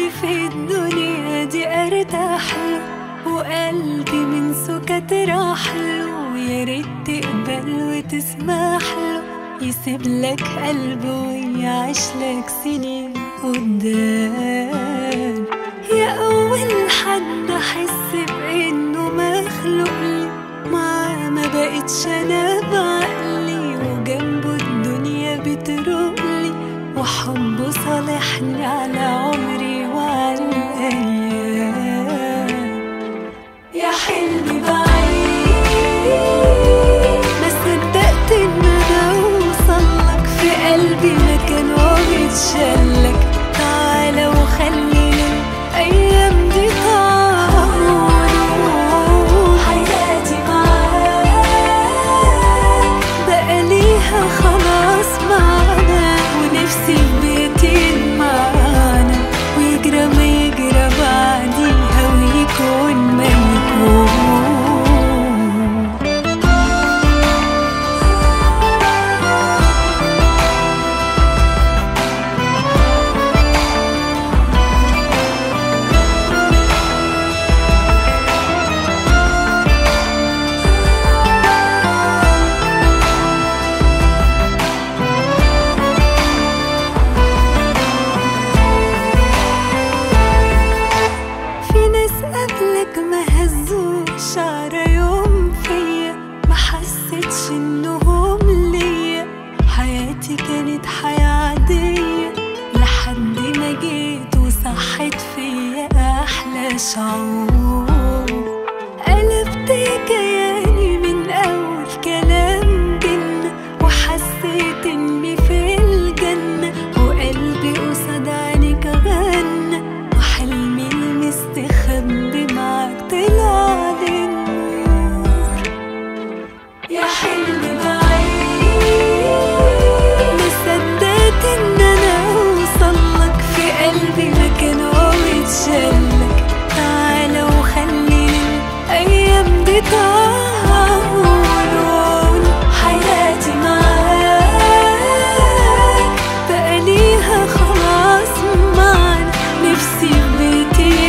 حد في الدنيا دي ارتاح له وقلبي من سكت راح له ويا ريت تقبل وتسمح له يسيب لك قلبه ويعيش لك سنين قدام يا اول حد احس بانه مخلوق لي معاه ما بقتش انا بعقلي وجنبه الدنيا بتروقلي وحبه صالحني على عمري وعلى الايام يا حلمي بعيد ما صدقت ان انا اوصلك في قلبي مكان وبتشلك تعالى وخلينا الايام دي تعود حياتي معاك بقى ليها خلاص معنا ونفسي في بيتين معانا ويجرى ما يجرى بعديها ويكون ما يكون في ناس قبلك ما هزوش على يوم فيا ما حسيتش انهم ليا حياتي كانت حياة عادية لحد ما جيت وصحت فيا احلى شعور قلبت كياني من اول كلام بينا وحسيت اني في الجنة وقلبي قصاد عينيك غنى وحلمي المستخبي معاك طلع للنور يا حلمي بعيد ما صدقت ان انا اوصلك في قلبي مكان ومتشلك تعالى وخلينا الايام دي تعود حياتي معاك بقى ليها خلاص معانا نفسي في بيتي